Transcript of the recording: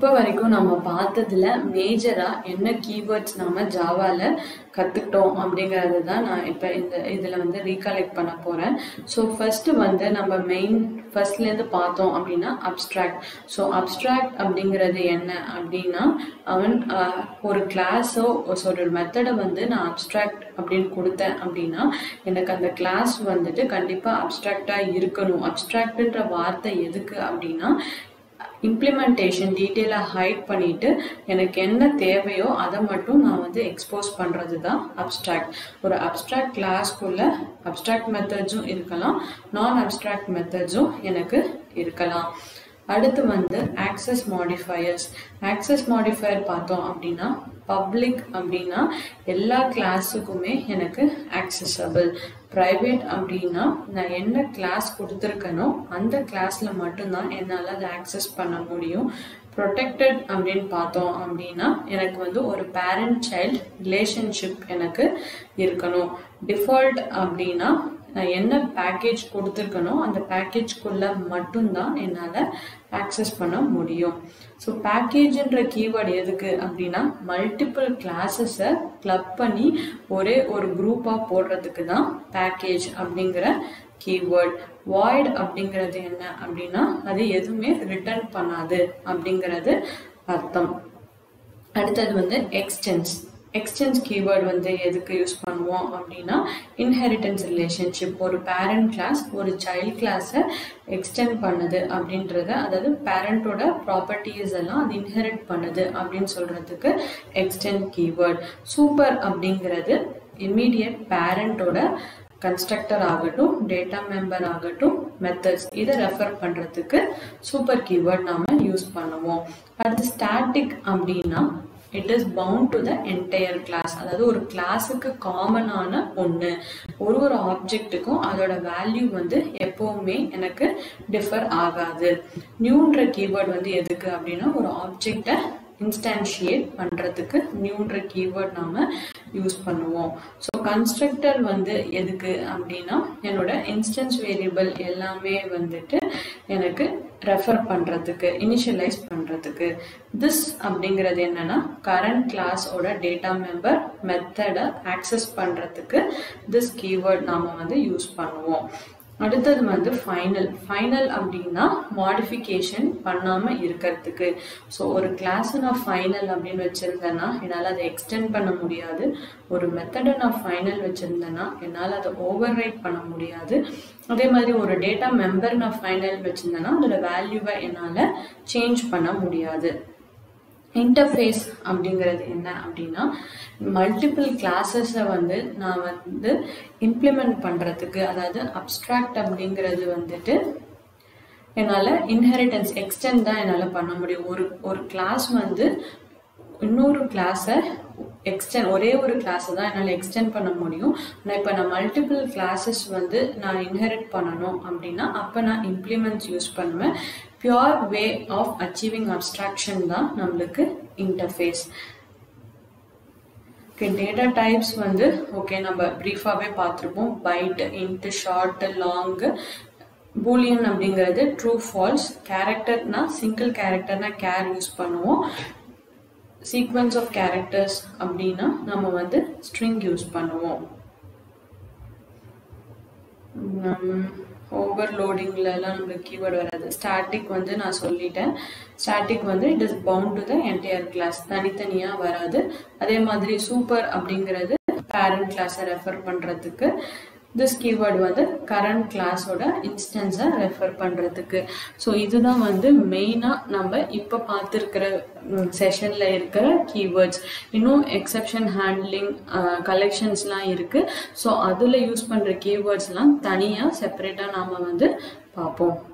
இப்போ வரைக்கும் நம்ம பார்த்ததுல மேஜரா என்ன கீவேர்ட்ஸ் நாம ஜாவால கத்துக்கிட்டோம் அப்படிங்கறது தான் நான் இப்போ இந்த இதுல வந்து ரீகலெக்ட் பண்ண போறேன் ஸோ ஃபர்ஸ்ட் வந்து நம்ம மெயின் ஃபர்ஸ்ட்ல இருந்து பார்த்தோம் அப்படின்னா அப்ஸ்ட்ராக்ட் ஸோ அப்ஸ்ட்ராக்ட் அப்படிங்கிறது என்ன அப்படின்னா அவன் ஆஹ், ஒரு கிளாஸோ ஒரு மெத்தடை வந்து நான் அப்ஸ்ட்ராக்ட் அப்படின்னு கொடுத்தேன் அப்படின்னா எனக்கு அந்த கிளாஸ் வந்துட்டு கண்டிப்பா அப்ஸ்ட்ராக்டா இருக்கணும் அப்ஸ்ட்ராக்ட்ன்ற வார்த்தை எதுக்கு அப்படின்னா இம்ப்ளிமெண்டேஷன் டீட்டெயிலாக ஹைட் பண்ணிட்டு எனக்கு என்ன தேவையோ அதை மட்டும் நான் வந்து எக்ஸ்போஸ் பண்ணுறது தான் அப்ஸ்ட்ராக்ட் ஒரு அப்ஸ்ட்ராக்ட் கிளாஸ்க்குள்ள அப்ஸ்ட்ராக்ட் மெத்தட்ஸும் இருக்கலாம் நான் அப்ஸ்ட்ராக்ட் மெத்தட்ஸும் எனக்கு இருக்கலாம் அடுத்து வந்து ஆக்சஸ் மாடிஃபயர்ஸ் ஆக்சஸ் மாடிஃபயர் பார்த்தோம் அப்படின்னா பப்ளிக் அப்படின்னா எல்லா கிளாஸுக்குமே எனக்கு ஆக்சசபிள் ப்ரைவேட் அப்படின்னா நான் என்ன கிளாஸ் கொடுத்துருக்கனோ அந்த கிளாஸ்ல மட்டும்தான் என்னால் அதை ஆக்சஸ் பண்ண முடியும் ப்ரொடெக்டட் அப்படின்னு பார்த்தோம் அப்படின்னா எனக்கு வந்து ஒரு பேரண்ட் சைல்ட் ரிலேஷன்ஷிப் எனக்கு இருக்கணும் டிஃபால்ட் அப்படின்னா நான் என்ன பேக்கேஜ் கொடுத்துருக்கனோ அந்த பேக்கேஜ்குள்ள மட்டும்தான் என்னால் ஆக்சஸ் பண்ண முடியும் ஸோ பேக்கேஜ்ன்ற கீவேர்டு எதுக்கு அப்படின்னா மல்டிபிள் கிளாஸஸை கிளப் பண்ணி ஒரே ஒரு குரூப்பாக போடுறதுக்கு தான் பேக்கேஜ் அப்படிங்கிற கீவேர்ட் வாய்ட் அப்படிங்கிறது என்ன அப்படின்னா அது எதுவுமே ரிட்டர்ன் பண்ணாது அப்படிங்கிறது அர்த்தம் அடுத்தது வந்து எக்ஸ்டென்ஸ் எக்ஸ்டென்ஸ் கீவேர்ட் வந்து எதுக்கு யூஸ் பண்ணுவோம் அப்படின்னா இன்ஹெரிட்டன்ஸ் ரிலேஷன்ஷிப் ஒரு பேரண்ட் கிளாஸ் ஒரு சைல்ட் கிளாஸை எக்ஸ்டெண்ட் பண்ணுது அப்படின்றத அதாவது பேரண்டோட ப்ராப்பர்ட்டிஸ் எல்லாம் அது இன்ஹெரிட் பண்ணுது அப்படின்னு சொல்றதுக்கு எக்ஸ்டெண்ட் கீவேர்ட் சூப்பர் அப்படிங்கிறது இம்மீடியட் பேரண்டோட கன்ஸ்ட்ரக்டர் ஆகட்டும் டேட்டா மெம்பர் ஆகட்டும் மெத்தட்ஸ் இதை ரெஃபர் பண்றதுக்கு சூப்பர் கீவேர்ட் நாம யூஸ் பண்ணுவோம் அடுத்து ஸ்டாட்டிக் அப்படின்னா it is bound to the entire class அதாவது ஒரு கிளாஸுக்கு காமனான ஒன்று ஒரு ஒரு ஆப்ஜெக்ட்டுக்கும் அதோட வேல்யூ வந்து எப்பவுமே எனக்கு டிஃபர் ஆகாது நியூன்ற கீவேர்ட் வந்து எதுக்கு அப்படின்னா ஒரு ஆப்ஜெக்டை இன்ஸ்டான்ஷியேட் பண்றதுக்கு நியூன்ற கீவேர்ட் நாம யூஸ் பண்ணுவோம் ஸோ கன்ஸ்ட்ரக்டர் வந்து எதுக்கு அப்படின்னா என்னோட இன்ஸ்டன்ஸ் வேரியபிள் எல்லாமே வந்துட்டு எனக்கு ரெஃபர் பண்றதுக்கு இனிஷியலைஸ் பண்றதுக்கு திஸ் அப்படிங்கிறது என்னன்னா கரண்ட் கிளாஸோட டேட்டா மெம்பர் மெத்தடை ஆக்சஸ் பண்றதுக்கு திஸ் கீவேர்ட் நாம வந்து யூஸ் பண்ணுவோம் அடுத்தது வந்து ஃபைனல் ஃபைனல் அப்படின்னா மாடிஃபிகேஷன் பண்ணாமல் இருக்கிறதுக்கு ஸோ ஒரு கிளாஸை நான் ஃபைனல் அப்படின்னு வச்சுருந்தேன்னா என்னால் அதை எக்ஸ்டெண்ட் பண்ண முடியாது ஒரு மெத்தடை நான் ஃபைனல் வச்சுருந்தேன்னா என்னால் அதை ஓவர் ரைட் பண்ண முடியாது அதே மாதிரி ஒரு டேட்டா மெம்பர் நான் ஃபைனல் வச்சுருந்தேன்னா அதோட வேல்யூவை என்னால் சேஞ்ச் பண்ண முடியாது இன்டர்ஃபேஸ் அப்படிங்கிறது என்ன அப்படின்னா மல்டிபிள் கிளாஸஸை வந்து நான் வந்து இம்ப்ளிமெண்ட் பண்ணுறதுக்கு அதாவது அப்ஸ்ட்ராக்ட் அப்படிங்கிறது வந்துட்டு என்னால் இன்ஹெரிட்டன்ஸ் எக்ஸ்டெண்ட் தான் என்னால் பண்ண முடியும் ஒரு ஒரு கிளாஸ் வந்து இன்னொரு கிளாஸை எக்ஸ்டெண்ட் ஒரே ஒரு கிளாஸை தான் என்னால் எக்ஸ்டெண்ட் பண்ண முடியும் ஆனால் இப்போ நான் மல்டிபிள் கிளாஸஸ் வந்து நான் இன்ஹெரிட் பண்ணணும் அப்படின்னா அப்போ நான் இம்ப்ளிமெண்ட்ஸ் யூஸ் பண்ணுவேன் pure way of achieving abstraction தான் நம்மளுக்கு இன்டர்ஃபேஸ் ஓகே டேட்டா டைப்ஸ் வந்து ஓகே நம்ம ப்ரீஃபாகவே பார்த்துருப்போம் byte int short long boolean அப்படிங்கிறது ட்ரூ ஃபால்ஸ் கேரக்டர்னா சிங்கிள் கேரக்டர்னா கேர் யூஸ் பண்ணுவோம் சீக்வன்ஸ் ஆஃப் கேரக்டர்ஸ் அப்படின்னா நம்ம வந்து ஸ்ட்ரிங் யூஸ் பண்ணுவோம் ஓவர்லோடிங்லலாம் நம்மளுக்கு கீவேர்டு வராது ஸ்டாட்டிக் வந்து நான் சொல்லிட்டேன் ஸ்டாட்டிக் வந்து it is bound to the entire class தனித்தனியாக வராது அதே மாதிரி சூப்பர் அப்படிங்கிறது பேரண்ட் கிளாஸை ரெஃபர் பண்ணுறதுக்கு திஸ் கீவேர்டு வந்து கரண்ட் கிளாஸோட இன்ஸ்டன்ஸை ரெஃபர் பண்ணுறதுக்கு ஸோ இதுதான் வந்து மெயினாக நம்ம இப்போ பார்த்துருக்கிற செஷனில் இருக்கிற கீவேர்ட்ஸ் இன்னும் எக்ஸப்ஷன் ஹேண்ட்லிங் கலெக்ஷன்ஸ்லாம் இருக்குது ஸோ அதில் யூஸ் பண்ணுற கீவேர்ட்ஸ்லாம் தனியாக செப்பரேட்டாக நாம் வந்து பார்ப்போம்